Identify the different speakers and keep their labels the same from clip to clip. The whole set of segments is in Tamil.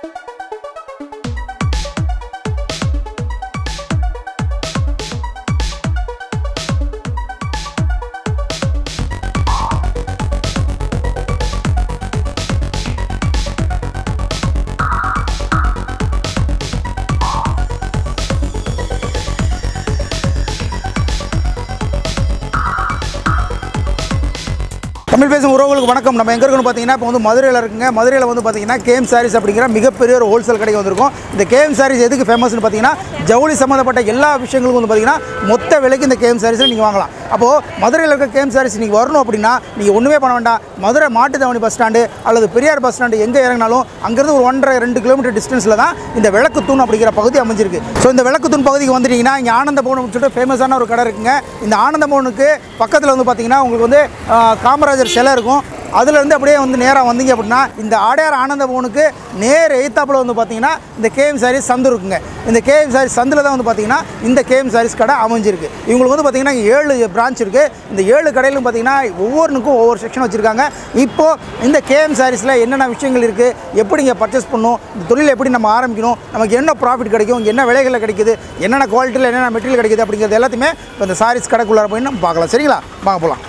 Speaker 1: தமிழ் பேசும் உறவுகளுக்கு வணக்கம் நம்ம எங்கே இருக்குன்னு பார்த்தீங்கன்னா இப்போ வந்து மதுரையில் இருக்குங்க மதுரையில் வந்து பார்த்தீங்கன்னா கேஎம் சாரீஸ் அப்படிங்கிற மிகப்பெரிய ஒரு ஹோல்சேல் கடைக்கு வந்திருக்கும் இந்த கேஎம் சாரீஸ் எதுக்கு ஃபேமஸ்னு பார்த்தீங்கன்னா ஜவுளி சம்மந்தப்பட்ட எல்லா விஷயங்களுக்கும் வந்து பார்த்தீங்கன்னா மொத்த விலைக்கு இந்த கேஎம் சாரீஸில் நீங்கள் வாங்கலாம் அப்போது மதுரையில் இருக்க கேஎம் சாரீஸ் நீங்கள் வரணும் அப்படின்னா நீங்கள் ஒன்றுமே பண்ண வேண்டாம் மதுரை மாட்டுத்தாவணி பஸ் ஸ்டாண்டு அல்லது பெரியார் பஸ் ஸ்டாண்டு எங்கே இறங்கினாலும் அங்கேருந்து ஒரு ஒன்றரை ரெண்டு கிலோமீட்டர் டிஸ்டன்ஸில் தான் இந்த விளக்குத்தூண் அப்படிங்கிற பகுதி அமைஞ்சிருக்கு ஸோ இந்த விளக்குத்தூண் பகுதிக்கு வந்துட்டீங்கன்னா இங்கே ஆனந்த பவன் சொல்லிட்டு ஃபேமஸான ஒரு கடை இருக்குங்க இந்த ஆனந்த பவனுக்கு பக்கத்தில் வந்து பார்த்தீங்கன்னா உங்களுக்கு வந்து ஆ, காமராஜர் சிலை இருக்கும் அதுலேருந்து அப்படியே வந்து நேராக வந்தீங்க அப்படின்னா இந்த ஆடையார் ஆனந்த பவனுக்கு நேர் எய்த்தாப்பில் வந்து பார்த்தீங்கன்னா இந்த கேஎம் சாரீஸ் சந்து இருக்குங்க இந்த கேஎம் சாரீஸ் சந்தில் தான் வந்து பார்த்தீங்கன்னா இந்த கேஎம் சாரீஸ் கடை அமைஞ்சிருக்கு இவங்களுக்கு வந்து பார்த்தீங்கன்னா இங்க ஏழு பிரான்ச் இருக்குது இந்த ஏழு கடையிலும் பார்த்தீங்கன்னா ஒவ்வொன்றுக்கும் ஒவ்வொரு செக்ஷன் வச்சுருக்காங்க இப்போது இந்த கேஎம் சாரீஸில் என்னென்ன விஷயங்கள் இருக்குது எப்படி இங்கே பர்ச்சேஸ் பண்ணணும் இந்த தொழில் எப்படி நம்ம ஆரம்பிக்கணும் நமக்கு என்ன ப்ராஃபிட் கிடைக்கும் என்ன விலைகளில் கிடைக்குது என்னென்ன குவாலிட்டியில் என்னென்ன மெட்டீரியல் கிடைக்குது அப்படிங்கிறது எல்லாத்தையுமே இப்போ இந்த சாரீஸ் கடைக்குள்ளார போய் நம்ம பார்க்கலாம் சரிங்களா வாங்க போகலாம்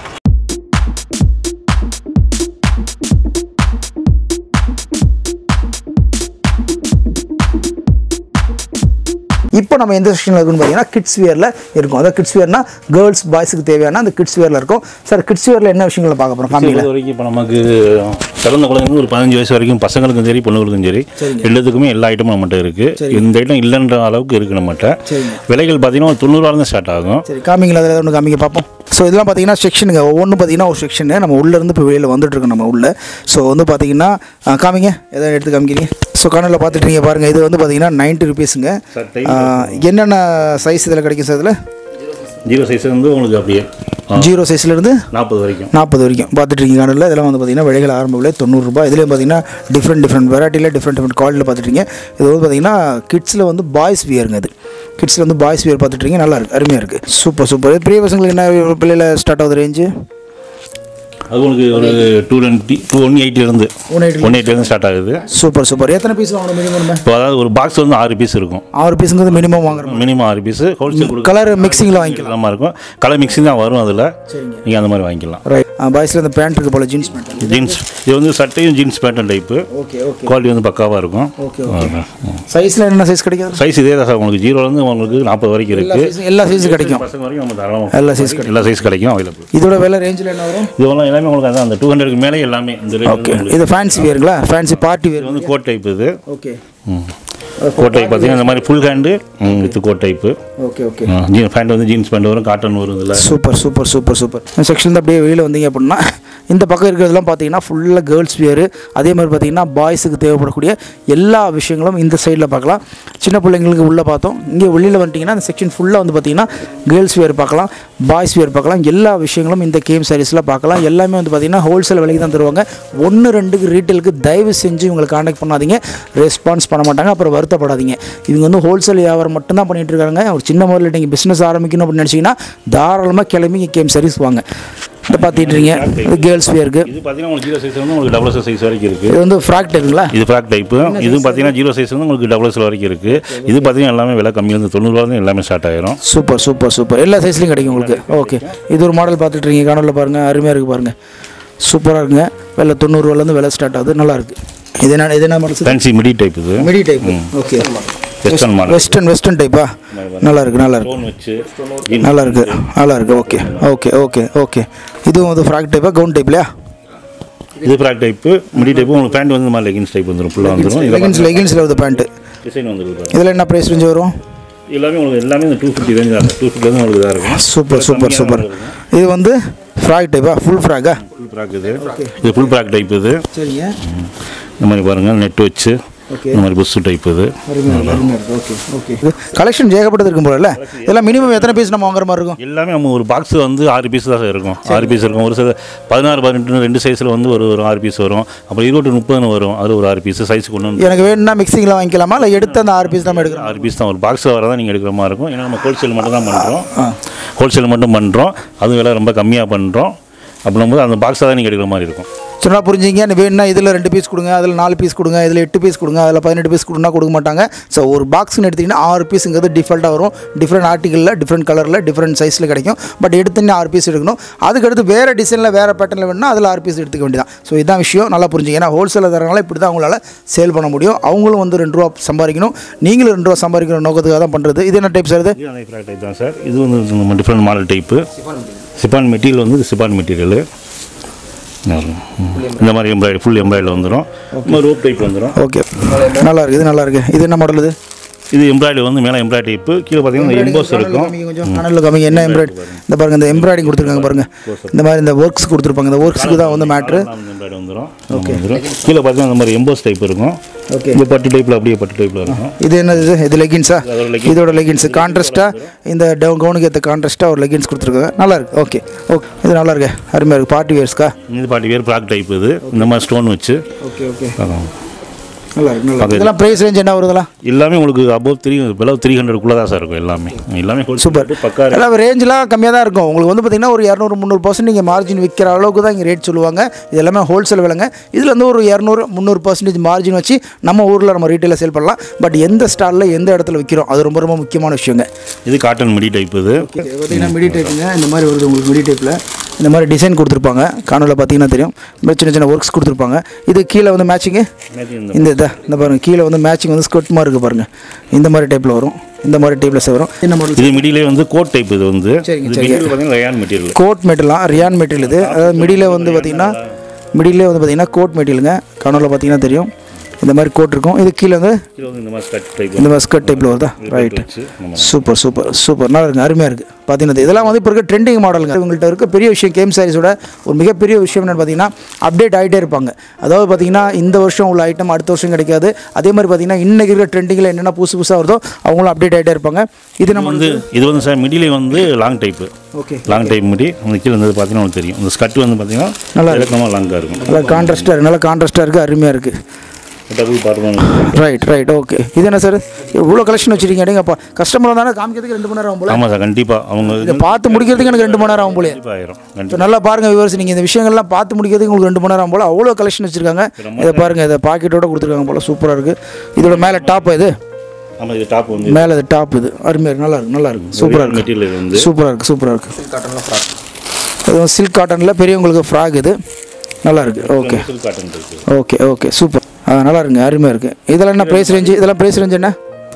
Speaker 1: இப்போ நம்ம எந்த செக்ஷனில் இருக்குன்னு பார்த்தீங்கன்னா கிட்ஸ் வியரில் இருக்கும் அதாவது கிட்ஸ் வியர்னா கேர்ள்ஸ் பாய்ஸுக்கு தேவையான அந்த கிட்ஸ் வியரில் இருக்கும் சார் கிட்ஸ் வியரில் என்ன விஷயங்களை பார்க்க போகிறோம் காமிங்களா
Speaker 2: இது வரைக்கும் இப்போ நமக்கு பிறந்த குழந்தைங்க ஒரு பதினஞ்சு வயசு வரைக்கும் பசங்களுக்கும் சரி பொண்ணுங்களுக்கும் சரி எல்லாத்துக்குமே எல்லா ஐட்டமும் நம்மகிட்ட இருக்குது இந்த ஐட்டம் இல்லைன்ற அளவுக்கு இருக்குது நம்மகிட்ட விலைகள் பார்த்தீங்கன்னா ஒரு தொண்ணூறுவாயிரம் ஸ்டார்ட் ஆகும்
Speaker 1: சரி காமிங்களா அதில் ஒன்று காமிங்க பார்ப்போம் ஸோ இதெல்லாம் பார்த்தீங்கன்னா செக்ஷனுங்க ஒவ்வொன்றும் பார்த்தீங்கன்னா ஒரு செக்ஷனு நம்ம உள்ளேருந்து இப்போ வெளியில் வந்துட்டுருக்கோம் நம்ம உள்ள ஸோ வந்து பார்த்தீங்கன்னா ஆ, காமிங்க எதாவது எடுத்து காமிக்கிறீங்க ஸோ கண்ணில் பார்த்துட்டீங்க பாருங்கள் இது வந்து பார்த்தீங்கன்னா நைன்ட்டி ருபீஸுங்க
Speaker 2: சார் டைம்
Speaker 1: என்னென்ன சைஸ் இதில் கிடைக்கும் சார் இதில்
Speaker 2: ஜீரோ சைஸ் வந்து உங்களுக்கு அப்படியே
Speaker 1: ஜீரோ சைஸ்லேருந்து
Speaker 2: நாற்பது வரைக்கும்
Speaker 1: நாற்பது வரைக்கும் பார்த்துட்டு இருக்கீங்க கார்டில் இதெல்லாம் வந்து பார்த்தீங்கன்னா விலைகள் ஆரம்ப விலை தொண்ணூறுரூபா இதுலேயும் பார்த்தீங்கன்னா டிஃப்ரெண்ட் டிஃப்ரெண்ட் வெரைட்டியில் டிஃப்ரெண்ட் டிஃப்ரெண்ட் குவாலிட்டியில் பார்த்துட்டீங்க இது வந்து பார்த்தீங்கன்னா கிட்ஸில் வந்து பாய்ஸ் வியருங்க இது கிட்ஸில் வந்து பாய்ஸ் வியர் பார்த்துட்ருக்கீங்க நல்லா இருக்கு அருமையாக இருக்குது சூப்பர் சூப்பர் பெரிய பசங்களுக்கு என்ன பிள்ளையில் ஸ்டார்ட் ஆகுது ரேஞ்சு
Speaker 2: அது உங்களுக்கு ஒரு டூ டுவெண்ட்டி டூ ஒன் எயிட்டிலேருந்து
Speaker 1: ஒன் எயிட்டி
Speaker 2: ஒன் எயிட்டிலேருந்து ஸ்டார்ட் ஆகுது
Speaker 1: சூப்பர் சூப்பர் எத்தனை பீஸ் வாங்கணும் மினிமம்
Speaker 2: இப்போ அதாவது ஒரு பாக்ஸ் வந்து ஆறு பீஸ் இருக்கும்
Speaker 1: ஆறு பீஸுங்கிறது மினிமம் வாங்குறோம்
Speaker 2: மினிமம் ஆறு பீஸ் ஹோல்சேல்
Speaker 1: கலர் மிக்சிங்கில் வாங்கிக்கலாம்
Speaker 2: கொடுக்கலாம் இருக்கும் கலர் மிக்சிங் தான் வரும் அதில் நீங்கள் அந்த மாதிரி வாங்கிக்கலாம்
Speaker 1: ரைட் பாய்ஸில் இந்த பேண்ட் இருக்கு போல் ஜீன்ஸ் பேண்ட்
Speaker 2: ஜீன்ஸ் இது வந்து சட்டையும் jeans pattern type
Speaker 1: okay okay
Speaker 2: quality வந்து பக்காவாக இருக்கும்
Speaker 1: ஓகே ஓகே சைஸில் என்ன சைஸ் கிடைக்காது
Speaker 2: சைஸ் இதே தான் சார் உங்களுக்கு ஜீரோலேருந்து உங்களுக்கு நாற்பது வரைக்கும்
Speaker 1: எல்லா
Speaker 2: இருக்குது
Speaker 1: சைஸ் எல்லா சைஸும் கிடைக்கும்
Speaker 2: பசங்க வரைக்கும் நம்ம தாராளமாக
Speaker 1: எல்லா சைஸ் கிடைக்கும்
Speaker 2: எல்லா சைஸ் கிடைக்கும் அவைலபிள்
Speaker 1: இதோட விலை ரேஞ்சில் என்ன வரும்
Speaker 2: இதெல்லாம் எல்லாமே உங்களுக்கு அதான் அந்த டூ ஹண்ட்ரடுக்கு மேலே எல்லாமே இந்த rate
Speaker 1: ஓகே
Speaker 2: வந்து உங்களுக்கு
Speaker 1: இது ஃபேன்சி வியருங்களா ஃபேன்சி பார்ட்டி
Speaker 2: இது
Speaker 1: வியர்
Speaker 2: வந்து கோட் டைப் இது
Speaker 1: ஓகே
Speaker 2: ம். கோட் டைப் பார்த்தீங்கன்னா இந்த மாதிரி full hand with coat type
Speaker 1: okay okay
Speaker 2: jean pant வந்து ஜீன்ஸ் பேண்ட் வரும் காட்டன் வரும் இதில்
Speaker 1: சூப்பர் சூப்பர் சூப்பர் சூப்பர் இந்த செக்ஷன் அப்படியே வெளியில் வந்தீங்க அப்படின்னா இந்த பக்கம் இருக்கிறதெல்லாம் பார்த்தீங்கன்னா ஃபுல்லாக கேர்ள்ஸ் வியர் அதே மாதிரி பார்த்தீங்கன்னா பாய்ஸுக்கு தேவைப்படக்கூடிய எல்லா விஷயங்களும் இந்த சைடில் பார்க்கலாம் சின்ன பிள்ளைங்களுக்கு உள்ளே பார்த்தோம் இங்கே வெளியில் வந்துட்டிங்கன்னா இந்த செக்ஷன் ஃபுல்லாக வந்து பார்த்தீங்கன்னா கேர்ள்ஸ் வியர் பார்க்கலாம் பாய்ஸ் வியர் பார்க்கலாம் எல்லா விஷயங்களும் இந்த கேம் சாரீஸில் பார்க்கலாம் எல்லாமே வந்து பார்த்தீங்கன்னா ஹோல்சேல் விலைக்கு தான் தருவாங்க ஒன்று ரெண்டுக்கு ரீட்டெயிலுக்கு தயவு செஞ்சு இவங்களை காண்டாக்ட் பண்ணாதீங்க ரெஸ்பான்ஸ் பண்ண மாட்டாங்க அப்புறம் வருத்தப்படாதீங்க இவங்க வந்து ஹோல்சேல் வியாபாரம் மட்டும்தான் பண்ணிட்டு இருக்காங்க ஒரு சின்ன முறையில் நீங்கள் பிஸ்னஸ் ஆரம்பிக்கணும் அப்படின்னு நினச்சிங்கன்னா தாராளமாக கிளம்பி இங்கே கேம் சர்வீஸ் வாங்க இதை பார்த்துட்டு இருக்கீங்க இது கேர்ள்ஸ் வியருக்கு
Speaker 2: இது பார்த்தீங்கன்னா உங்களுக்கு ஜீரோ சைஸ் வந்து உங்களுக்கு டபுள் சைஸ் வரைக்கும் இருக்குது
Speaker 1: இது வந்து ஃப்ராக்ட் இருக்குங்களா
Speaker 2: இது ஃப்ராக் டைப்பு இது பார்த்தீங்கன்னா ஜீரோ சைஸ் வந்து உங்களுக்கு டபுள் எக்ஸ் வரைக்கும் இருக்குது இது பார்த்தீங்கன்னா எல்லாமே விலை கம்மி வந்து தொண்ணூறுவா எல்லாமே ஸ்டார்ட் ஆயிரும்
Speaker 1: சூப்பர் சூப்பர் சூப்பர் எல்லா சைஸ்லையும் கிடைக்கும் உங்களுக்கு ஓகே இது ஒரு மாடல் பார்த்துட்டு இருக்கீங்க கனவில் பாருங்கள் அருமையாக இருக்குது பாருங்கள் சூப்பராக இருக்குங்க விலை தொண்ணூறுவாலேருந்து விலை ஸ்டார்ட் ஆகுது நல்லா இருக்கு இது என்ன இது என்ன மாடல்
Speaker 2: ஃபேன்சி மிடி டைப் இது
Speaker 1: midi type okay
Speaker 2: western model
Speaker 1: western western டைப்பா நல்லா இருக்கு நல்லா இருக்கு
Speaker 2: ஸ்டோன் வச்சு
Speaker 1: நல்லா இருக்கு நல்லா இருக்கு ஓகே ஓகே ஓகே ஓகே இதுவும் வந்து ஃப்ராக் டைப்பா கவுன் டைப் இல்லையா
Speaker 2: இது ஃப்ராக் டைப்பு மிடி டைப்பு உங்களுக்கு பேண்ட் வந்து இந்த மாதிரி லெகின்ஸ் டைப் வந்துடும் ஃபுல்லாக வந்துடும்
Speaker 1: லெகின்ஸ் லெகின்ஸில் வந்து பேண்ட்டு
Speaker 2: டிசைன் வந்துருக்கு பாருங்க.
Speaker 1: இதில் என்ன ப்ரைஸ் ரேஞ்சு வரும்
Speaker 2: எல்லாமே உங்களுக்கு எல்லாமே இந்த டூ ஃபிஃப்டி ரேஞ்ச் தான் டூ ஃபிஃப்டிலேருந்து உங்களுக்கு இதாக இருக்கும்
Speaker 1: சூப்பர் சூப்பர் சூப்பர் இது வந்து ஃப்ராக் டைப்பா ஃபுல் ஃப்ராக்கா
Speaker 2: ஃபுல் ப்ராக் இது இது ஃபுல் ப்ராக் டைப் இது
Speaker 1: சரிங்க
Speaker 2: இந்த மாதிரி பாருங்கள் நெட் வச்சு
Speaker 1: ஓகே
Speaker 2: இந்த மாதிரி புஷ் டைப் இது
Speaker 1: ஓகே ஓகே கலெக்ஷன் ஏகப்பட்டது இருக்கும் போல இதெல்லாம் மினிமம் எத்தனை பீஸ் நம்ம வாங்குற மாதிரி இருக்கும்
Speaker 2: எல்லாமே நம்ம ஒரு பாக்ஸ் வந்து ஆறு பீஸ் தான் சார் இருக்கும் ஆறு பீஸ் இருக்கும் ஒரு சில பதினாறு பதினெட்டு ரெண்டு சைஸில் வந்து ஒரு ஒரு ஆறு பீஸ் வரும் அப்புறம் இருபது முப்பதுன்னு வரும் அது ஒரு ஆறு பீஸ் சைஸ் கொண்டு வந்து
Speaker 1: எனக்கு வேணும்னா மிக்சிங்கில் வாங்கிக்கலாமா இல்லை எடுத்து அந்த ஆறு பீஸ் நம்ம எடுக்கிறோம்
Speaker 2: ஆறு பீஸ் தான் ஒரு பாக்ஸில் வரதான் நீங்கள் எடுக்கிற மாதிரி இருக்கும் ஏன்னா நம்ம ஹோல்சேல் மட்டும் தான் பண்ணுறோம் ஹோல்சேல் மட்டும் பண்ணுறோம் அதுவும் விலை ரொம்ப கம்மியாக பண்ணுறோம் அப்படிங்கும்போது அந்த பாக்ஸாக தான் நீங்கள் எடுக்கிற மாதிரி இருக்கும்
Speaker 1: சொன்னா புரிஞ்சுங்க நீ வேணும்னா இதில் ரெண்டு பீஸ் கொடுங்க அதில் நாலு பீஸ் கொடுங்க இதில் எட்டு பீஸ் கொடுங்க அதில் பதினெட்டு பீஸ் கொடுனா கொடுக்க மாட்டாங்க ஸோ ஒரு பாக்ஸ்னு எடுத்திங்கன்னா ஆறு பீஸுங்கிறது டிஃபால்ட்டாக வரும் டிஃப்ரெண்ட் ஆர்டிகளில் டிஃப்ரெண்ட் கலரில் டிஃப்ரெண்ட் சைஸில் கிடைக்கும் பட் எடுத்தோன்னே ஆறு பீஸ் எடுக்கணும் அதுக்கடுத்து வேறு டிசைனில் வேறு பேட்டர்னில் வேணும்னா அதில் ஆறு பீஸ் எடுத்துக்க வேண்டியதான் ஸோ இதான் விஷயம் நல்லா புரிஞ்சுங்க ஏன்னா ஹோல்சேலில் தரனால இப்படி தான் அவங்களால சேல் பண்ண முடியும் அவங்களும் வந்து ரெண்டு ரூபா சம்பாதிக்கணும் நீங்களும் ரெண்டு ரூபா சம்பாதிக்கிற நோக்கத்துக்காக தான் பண்ணுறது இது என்ன டைப் சார் இது
Speaker 2: இது அதே ஃப்ராக் டைப் தான் சார் இது வந்து நம்ம different model type chiffon material வந்து சிப்பான் மெட்டீரியலு இந்த மாதிரி எம்ப்ராய்டரி ஃபுல் எம்ப்ராய்டில் வந்துடும் இந்த மாதிரி ரோப் டைப் வந்துடும்
Speaker 1: ஓகே நல்லா இருக்குது இது நல்லா இருக்குது இது என்ன மாடல் இது
Speaker 2: இது எம்ப்ராய்டரி வந்து மேலே எம்ப்ராய்டரி டைப்பு கீழே பார்த்தீங்கன்னா எம்போஸ் இருக்கும்
Speaker 1: காமிங்க கொஞ்சம் கனலில் காமிங்க என்ன எம்ப்ராய்டரி இந்த பாருங்க இந்த எம்ப்ராய்டிங் கொடுத்துருக்காங்க பாருங்க இந்த மாதிரி இந்த ஒர்க்ஸ் கொடுத்துருப்பாங்க இந்த ஒர்க்ஸுக்கு தான் வந்து மேட்ரு
Speaker 2: எம்ப்ராய்டரி வந்துடும் வந்துடும் கீழே பார்த்தீங்கன்னா இந்த மாதிரி எம்போஸ் டைப் இருக்கும்
Speaker 1: ஓகே
Speaker 2: இந்த பட்டு டைப்பில் அப்படியே பட்டு டைப்பில் இருக்கும்
Speaker 1: இது என்னது இது இது லெகின்ஸா
Speaker 2: அதோட leggings.
Speaker 1: இதோட லெகின்ஸ் கான்ட்ராஸ்ட்டாக இந்த டவு கவுனுக்கு ஏற்ற கான்ட்ராஸ்ட்டாக ஒரு லெகின்ஸ் கொடுத்துருக்காங்க நல்லா இருக்கு ஓகே ஓகே இது நல்லா இருக்கு அருமையாக இருக்குது பார்ட்டி வேர்ஸ்க்கா
Speaker 2: இது பாட்டி வேர் ஃப்ராக் டைப் இது இந்த மாதிரி ஸ்டோன் வச்சு
Speaker 1: ஓகே ஓகே
Speaker 2: அதான்.
Speaker 1: நல்லா இருக்கு நல்லா இருக்கு இதெல்லாம் ப்ரைஸ் ரேஞ்ச் என்ன வருதுலாம்
Speaker 2: எல்லாமே உங்களுக்கு அபவ் த்ரீ பிலோ த்ரீ ஹண்ட்ரட்குள்ளே தான் சார் இருக்கும் எல்லாமே எல்லாமே
Speaker 1: சூப்பர்
Speaker 2: பக்கா
Speaker 1: எல்லாம் ரேஞ்செலாம் கம்மியாக தான் இருக்கும் உங்களுக்கு வந்து பார்த்தீங்கன்னா ஒரு இரநூறு முந்நூறு பர்சன்ட் நீங்கள் மார்ஜின் விற்கிற அளவுக்கு தான் இங்கே ரேட் சொல்லுவாங்க இது எல்லாமே ஹோல்சேல் விலைங்க இதில் வந்து ஒரு இரநூறு முந்நூறு பர்சன்டேஜ் மார்ஜின் வச்சு நம்ம ஊரில் நம்ம ரீட்டெயிலில் சேல் பண்ணலாம் பட் எந்த ஸ்டாலில் எந்த இடத்துல விற்கிறோம் அது ரொம்ப ரொம்ப முக்கியமான விஷயங்க
Speaker 2: இது காட்டன் மிடி டைப் இது
Speaker 1: பார்த்தீங்கன்னா மிடி டைப்புங்க இந்த மாதிரி வருது உங்களுக்கு மிடி டைப்பில் இந்த மாதிரி டிசைன் கொடுத்துருப்பாங்க காணொலியில் பார்த்தீங்கன்னா தெரியும் இந்த மாதிரி சின்ன சின்ன ஒர்க்ஸ் கொடுத்துருப்பாங்க இது கீழே வந்து மேட்சிங்கு
Speaker 2: இந்த
Speaker 1: இந்த இதை இந்த பாருங்கள் கீழே வந்து மேட்சிங் வந்து ஸ்கர்ட் மாதிரி இருக்குது பாருங்கள் இந்த மாதிரி டைப்பில் வரும் இந்த மாதிரி டைப்பில் வரும் என்ன மாடல்
Speaker 2: இது மிடிலே வந்து கோட் டைப் இது வந்து
Speaker 1: சரிங்க,
Speaker 2: இது
Speaker 1: சரிங்க.
Speaker 2: மெட்டீரியல் பார்த்தீங்கன்னா ரயான் மெட்டீரியல்
Speaker 1: கோட் மெட்டீரியலாம் ரியான் மெட்டீரியல் இது அதாவது மிடியில் வந்து பார்த்தீங்கன்னா மிடிலே வந்து பார்த்தீங்கன்னா கோட் மெட்டீரியலுங்க கனவுல பார்த்தீங்கன்னா தெரியும் இந்த மாதிரி கோட் இருக்கும் இது கீழே வந்து
Speaker 2: கீழே வந்து இந்த மாதிரி ஸ்கட் டைப்
Speaker 1: இந்த மாதிரி ஸ்கர்ட் டைப்பில் வருதா ரைட்
Speaker 2: வச்சு நம்ம
Speaker 1: சூப்பர் சூப்பர் சூப்பர் நல்லா இருக்குங்க அருமையாக இருக்குது பார்த்தீங்கன்னா இதெல்லாம் வந்து இப்போ இருக்க ட்ரெண்டிங் மாடலுங்க இவங்கள்ட்ட இருக்க பெரிய விஷயம் கேம் சாரீஸோட ஒரு மிகப்பெரிய விஷயம் என்னென்னு பார்த்தீங்கன்னா அப்டேட் ஆகிட்டே இருப்பாங்க அதாவது பார்த்தீங்கன்னா இந்த வருஷம் உள்ள ஐட்டம் அடுத்த வருஷம் கிடைக்காது அதே மாதிரி பார்த்தீங்கன்னா இன்றைக்கி இருக்கிற ட்ரெண்டிங்கில் என்னென்ன புதுசு புதுசாக வருதோ அவங்களும் அப்டேட் ஆகிட்டே இருப்பாங்க இது நம்ம
Speaker 2: வந்து இது வந்து சார் மிடிலே வந்து long type
Speaker 1: okay
Speaker 2: long type முடி அந்த கீழே வந்து பார்த்தீங்கன்னா உங்களுக்கு தெரியும் இந்த ஸ்கட் வந்து பார்த்தீங்கன்னா
Speaker 1: நல்லா
Speaker 2: இலக்கமாக லாங்காக இருக்கும்
Speaker 1: நல்லா கான்ட்ராஸ்ட்டாக இருக்குது நல்லா கான்ட்ராஸ்ட்டாக இருக்குது அருமையாக இருக்குது
Speaker 2: டபுள் பார்ப்போம்
Speaker 1: ரைட் ரைட் ஓகே இது என்ன சார் இவ்வளோ கலெக்ஷன் வச்சுருக்கீங்க அடேங்கப்பா கஸ்டமர் தானே காமிக்கிறதுக்கு ரெண்டு மணி நேரம் ஆகும் போல
Speaker 2: ஆமாம் சார் கண்டிப்பாக அவங்க
Speaker 1: இதை பார்த்து முடிக்கிறதுக்கு எனக்கு ரெண்டு மணி நேரம் ஆகும் போலே
Speaker 2: கண்டிப்பாக ஆயிரும்
Speaker 1: ஸோ
Speaker 2: கண்டிப்பாக
Speaker 1: நல்லா பாருங்க விவர்ஸ் நீங்கள் இந்த விஷயங்கள்லாம் பார்த்து முடிக்கிறதுக்கு உங்களுக்கு ரெண்டு மணி நேரம் போல் அவ்வளோ கலெக்ஷன் வச்சுருக்காங்க இதை பாருங்கள் இதை பாக்கெட்டோட கொடுத்துருக்காங்க போல் சூப்பராக இருக்குது இதோட மேலே டாப் இது
Speaker 2: ஆமாம் இது டாப் வந்து
Speaker 1: மேலே இது டாப் இது அருமையாக இருக்கு நல்லா இருக்கு நல்லா இருக்கு சூப்பராக இருக்கு
Speaker 2: மெட்டீரியல் இது வந்து
Speaker 1: சூப்பராக இருக்குது சூப்பராக இருக்குது இது சில்க் காட்டனில் பெரியவங்களுக்கு ஃப்ராக் இது நல்லா இருக்கு ஓகே
Speaker 2: சில்க் காட்டன் இருக்கு
Speaker 1: ஓகே ஓகே சூப்பர் ஆ நல்லா இருக்குங்க அருமையாக இருக்குது இதெல்லாம் என்ன ப்ரைஸ் ரேஞ்சு இதெல்லாம் ப்ரைஸ் ரேஞ்ச் என்ன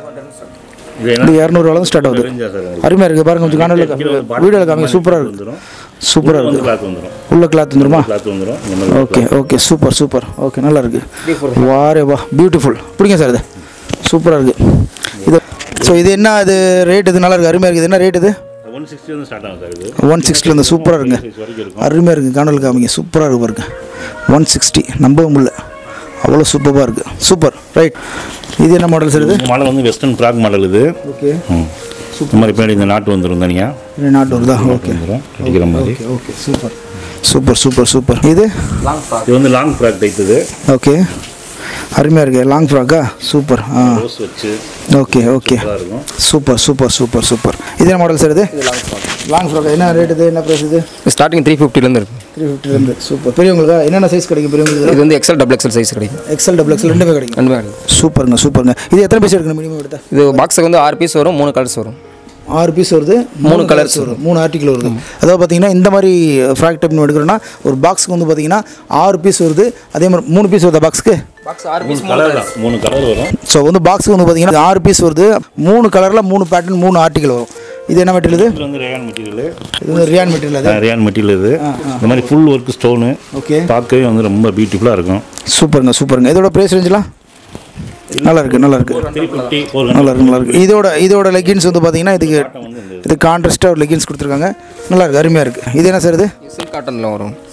Speaker 2: இது என்ன
Speaker 1: இது இரநூறுவாலும் ஸ்டார்ட் ஆகுது
Speaker 2: தெரிஞ்சா சார்
Speaker 1: அருமையாக இருக்குது பாருங்க கொஞ்சம் காணொலியில் வீடியோவில் காமிங்க சூப்பராக இருக்குது
Speaker 2: வந்துடும்
Speaker 1: சூப்பராக
Speaker 2: வந்து
Speaker 1: இருக்குது
Speaker 2: கிளாத் வந்துடும்
Speaker 1: உள்ள கிளாத் வந்துருமா
Speaker 2: கிளாத் வந்துடும் இந்த மாதிரி
Speaker 1: okay okay super super okay நல்லா இருக்கு வாரே வா பியூட்டிஃபுல் பிடிங்க சார் இது சூப்பராக இருக்குது இது ஸோ இது என்ன இது ரேட் இது நல்லா இருக்குது அருமையாக இருக்குது என்ன ரேட் இது
Speaker 2: ஒன் சிக்ஸ்டி வந்து ஸ்டார்ட் ஆகும் சார் இது
Speaker 1: ஒன் சிக்ஸ்டிலேருந்து சூப்பராக இருக்குங்க
Speaker 2: சிக்ஸ் வரைக்கும் இருக்கும்
Speaker 1: அருமையாக இருக்குது காணொலி காமிங்க சூப்பராக இருக்கு பாருங்க ஒன் சிக்ஸ்டி நம்பவே முடியல அவ்வளோ சூப்பராக இருக்குது சூப்பர் ரைட் இது என்ன மாடல் சார் இது
Speaker 2: இந்த மாடல் வந்து வெஸ்டர்ன் ஃப்ராக் மாடல் இது
Speaker 1: ஓகே
Speaker 2: ம் இந்த மாதிரி பின்னாடி இந்த நாட்டு வந்துடும் தனியாக
Speaker 1: நாட்டு வருதா ஓகே
Speaker 2: வந்துடும் அடிக்கிற மாதிரி
Speaker 1: okay super super super super இது
Speaker 2: இது வந்து லாங் ஃப்ராக் டைப் இது
Speaker 1: ஓகே அருமையாக இருக்கு லாங் ஃப்ராக்கா சூப்பர் ஆ
Speaker 2: ரோஸ் வச்சு
Speaker 1: ஓகே ஓகே
Speaker 2: இதாக இருக்கும்
Speaker 1: சூப்பர் சூப்பர் சூப்பர் சூப்பர் இது என்ன மாடல் சார் இது லாங் ஃப்ராக் என்ன ரேட் இது என்ன ப்ரைஸ் இது
Speaker 3: ஸ்டார்டிங் த்ரீ ஃபிஃப்டிலேருந்து இருக்கும்
Speaker 1: த்ரீ ஃபிஃப்டிலேருந்து சூப்பர் பெரியவங்களுக்கா என்னென்ன சைஸ் கிடைக்கும் பெரியவங்களுக்கு
Speaker 3: இது வந்து எக்ஸல் டபுள் எக்ஸல் சைஸ் கிடைக்கும்
Speaker 1: எக்ஸல் டபுள் எக்ஸல் ரெண்டுமே கிடைக்கும்
Speaker 3: ரெண்டுமே கிடைக்கும்
Speaker 1: சூப்பருங்க சூப்பருங்க இது எத்தனை பீஸ் எடுக்கணும் மினிமம் எடுத்தா
Speaker 3: இது பாக்ஸுக்கு வந்து ஆறு பீஸ் வரும் மூணு கலர்ஸ் வரும்
Speaker 1: ஆறு பீஸ் வருது மூணு கலர்ஸ் வரும் மூணு ஆர்டிக்கல் வருது அதாவது பார்த்தீங்கன்னா இந்த மாதிரி ஃப்ராக் டைப் எடுக்கிறோன்னா ஒரு பாக்ஸுக்கு வந்து பார்த்தீங்கன்னா ஆறு பீஸ் வருது அதே மாதிரி மூணு பீஸ் வருதா பாக்ஸுக்கு
Speaker 3: பாக்ஸ் ஆறு பீஸ்
Speaker 2: கலர் தான் மூணு கலர் வரும்
Speaker 1: ஸோ வந்து பாக்ஸுக்கு வந்து பார்த்தீங்கன்னா ஆறு பீஸ் வருது மூணு கலரில் மூணு பேட்டர்ன் மூணு ஆர்டிக்கல் வரும் இது என்ன மெட்டீரியல் இது
Speaker 2: இது வந்து ரேயான் மெட்டீரியல்
Speaker 1: இது வந்து ரியான் மெட்டீரியல் அது
Speaker 2: ரேயான் மெட்டீரியல் இது இந்த மாதிரி ஃபுல் ஒர்க் ஸ்டோனு
Speaker 1: ஓகே
Speaker 2: பார்க்கவே வந்து ரொம்ப பியூட்டிஃபுல்லாக இருக்கும்
Speaker 1: சூப்பருங்க சூப்பருங்க இதோட ப்ரைஸ் ரேஞ்செலாம் நல்லா இருக்கு நல்லா இருக்கு
Speaker 2: த்ரீ ஃபிஃப்டி ஃபோர்
Speaker 1: நல்லா இருக்கு நல்லா இருக்கு இதோட இதோட லெகின்ஸ் வந்து பார்த்தீங்கன்னா இதுக்கு இது கான்ட்ராஸ்ட்டாக ஒரு லெகின்ஸ் கொடுத்துருக்காங்க நல்லா இருக்கு அருமையாக இருக்குது இது என்ன சார் இது
Speaker 3: சில்க் காட்டனில் வரும்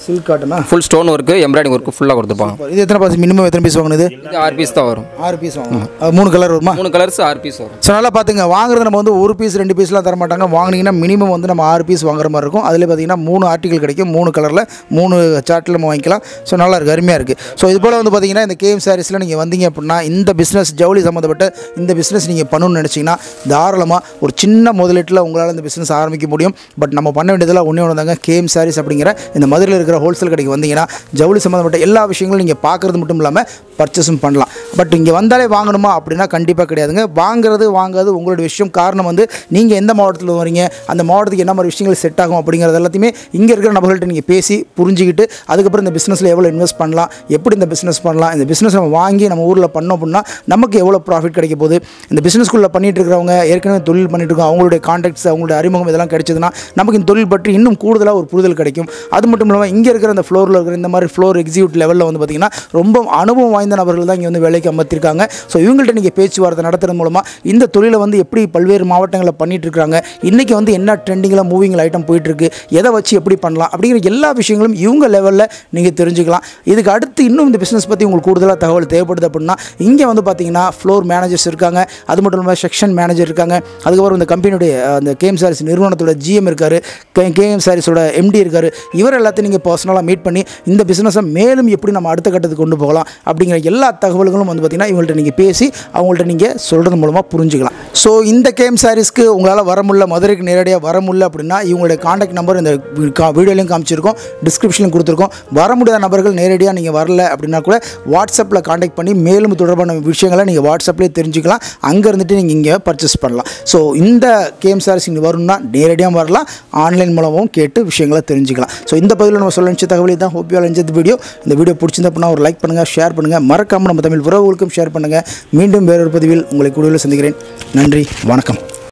Speaker 1: சில்க் காட்டனா
Speaker 3: full stone work embroidery work ஃபுல்லாக கொடுத்துருப்பாங்க
Speaker 1: இது எத்தனை பீஸ் மினிமம் எத்தனை பீஸ் வாங்கினது
Speaker 3: இது ஆறு பீஸ் தான் வரும்
Speaker 1: ஆறு பீஸ் வாங்கணும் அது மூணு கலர் வருமா
Speaker 3: மூணு கலர்ஸ் ஆறு பீஸ் வரும்
Speaker 1: ஸோ நல்லா பார்த்துங்க வாங்குறது நம்ம வந்து ஒரு பீஸ் ரெண்டு பீஸ்லாம் தர மாட்டாங்க வாங்கினீங்கன்னா மினிமம் வந்து நம்ம ஆறு பீஸ் வாங்குற மாதிரி இருக்கும் அதில் பார்த்தீங்கன்னா மூணு ஆர்டிகல் கிடைக்கும் மூணு கலரில் மூணு சார்ட்டில் நம்ம வாங்கிக்கலாம் ஸோ நல்லா இருக்குது அருமையாக இருக்குது ஸோ இது போல் வந்து பார்த்தீங்கன்னா இந்த கேம் சாரீஸில் நீங்கள் வந்தீங்க அப்படின்னா இந்த பிஸ்னஸ் ஜவுளி சம்மந்தப்பட்ட இந்த பிஸ்னஸ் நீங்கள் பண்ணணும்னு நினச்சிங்கன்னா தாராளமாக ஒரு சின்ன முதலீட்டில் உங்களால் இந்த பிஸ்னஸ் ஆரம்பிக்க முடியும் பட் நம்ம பண்ண வேண்டியதெல்லாம் ஒன்றே ஒன்று தாங்க கேம் சாரீஸ் அப்படிங்கிற இந்த மதுரையில் இருக்கிற ஹோல்சேல் கடைக்கு வந்தீங்கன்னா ஜவுளி சம்மந்தப்பட்ட எல்லா விஷயங்களும் நீங்கள் பார்க்குறது மட்டும் இல்லாமல் பர்ச்சேஸும் பண்ணலாம் பட் இங்கே வந்தாலே வாங்கணுமா அப்படின்னா கண்டிப்பாக கிடையாதுங்க வாங்குறது வாங்காது உங்களோட விஷயம் காரணம் வந்து நீங்கள் எந்த மாவட்டத்தில் வரீங்க அந்த மாவட்டத்துக்கு என்ன மாதிரி விஷயங்கள் செட் ஆகும் அப்படிங்கிறது எல்லாத்தையுமே இங்கே இருக்கிற நபர்கள்ட்ட நீங்கள் பேசி புரிஞ்சுக்கிட்டு அதுக்கப்புறம் இந்த பிஸ்னஸில் எவ்வளோ இன்வெஸ்ட் பண்ணலாம் எப்படி இந்த பிஸ்னஸ் பண்ணலாம் இந்த பிஸ்னஸ் நம்ம வாங்கி நம்ம ஊரில் பண்ணோம் அப்படின்னா நமக்கு எவ்வளோ ப்ராஃபிட் கிடைக்க போகுது இந்த பிஸ்னஸ்க்குள்ளே பண்ணிட்டு இருக்கிறவங்க ஏற்கனவே தொழில் பண்ணிட்டு இருக்கோம் அவங்களுடைய கான்டாக்ட்ஸ் அவங்களுடைய அறிமுகம் இதெல்லாம் கிடைச்சதுன்னா நமக்கு இந்த தொழில் பற்றி இன்னும் கூடுதலாக ஒரு புரிதல் கிடைக்கும் அது மட்டும் இல்லாமல் இங்கே இருக்கிற அந்த ஃப்ளோரில் இருக்கிற இந்த மாதிரி ஃப்ளோர் எக்ஸிக்யூட் லெவலில் வந்து பார்த்திங்கன்னா ரொம்ப அனுபவம் வாய்ந்த நபர்கள் தான் இங்கே வந்து வேலைக்கு அமர்த்திருக்காங்க ஸோ இவங்கள்ட்ட நீங்கள் பேச்சுவார்த்தை நடத்துறது மூலமாக இந்த தொழிலை வந்து எப்படி பல்வேறு மாவட்டங்களில் பண்ணிட்டு இருக்காங்க இன்றைக்கி வந்து என்ன ட்ரெண்டிங்கில் மூவிங்கில் ஐட்டம் போயிட்டுருக்கு எதை வச்சு எப்படி பண்ணலாம் அப்படிங்கிற எல்லா விஷயங்களும் இவங்க லெவலில் நீங்கள் தெரிஞ்சுக்கலாம் இதுக்கு அடுத்து இன்னும் இந்த பிஸ்னஸ் பற்றி உங்களுக்கு கூடுதலாக தகவல் தேவைப்படுது அப்படின்னா இங்கே வந்து பார்த்தீங்கன்னா ஃப்ளோர் மேனேஜர்ஸ் இருக்காங்க அது மட்டும் இல்லாமல் செக்ஷன் மேனேஜர் இருக்காங்க அதுக்கப்புறம் இந்த கம்பெனியுடைய அந்த கேம் சாரீஸ் நிறுவனத்தோட ஜிஎம் இருக்கார் கேஎம் சாரீஸோட எம்டி இருக்கார் இவர் எல்லாத்தையும் நீங்கள் பர்சனலாக மீட் பண்ணி இந்த பிஸ்னஸை மேலும் எப்படி நம்ம அடுத்த கட்டத்துக்கு கொண்டு போகலாம் அப்படிங்கிற எல்லா தகவல்களும் வந்து பார்த்திங்கன்னா இவங்கள்ட்ட நீங்கள் பேசி அவங்கள்ட்ட நீங்கள் சொல்கிறது மூலமாக புரிஞ்சுக்கலாம் ஸோ இந்த கேம் சாரீஸ்க்கு உங்களால் வர முடியல மதுரைக்கு நேரடியாக வர முடியல அப்படின்னா இவங்களுடைய காண்டாக்ட் நம்பர் இந்த வீடியோலையும் காமிச்சிருக்கோம் டிஸ்கிரிப்ஷனிலும் கொடுத்துருக்கோம் வர முடியாத நபர்கள் நேரடியாக நீங்கள் வரல அப்படின்னா கூட வாட்ஸ்அப்பில் காண்டாக்ட் பண்ணி மேலும் தொடர்பான விஷயங்களை நீங்கள் வாட்ஸ்அப்லேயே தெரிஞ்சுக்கலாம் அங்கே இருந்துட்டு நீங்கள் இங்கே பர்ச்சேஸ் பண்ணலாம் ஸோ இந்த கேம் சாரீஸ் இங்கே வரணும்னா நேரடியாக வரலாம் ஆன்லைன் மூலமாகவும் கேட்டு விஷயங்களை தெரிஞ்சுக்கலாம் ஸோ இந்த பதிவில் நம்ம சொல்ல நினச்ச தகவலை தான் ஹோப் யூ இந்த வீடியோ இந்த வீடியோ பிடிச்சிருந்தா அப்படின்னா ஒரு லைக் பண்ணுங்கள் ஷேர் பண்ணுங்கள் மறக்காமல் நம்ம தமிழ் உறவுகளுக்கும் ஷேர் பண்ணுங்கள் மீண்டும் வேறொரு பதிவில் உங்களை கூடுதல் சந்திக்கிறேன் நன்றி வணக்கம்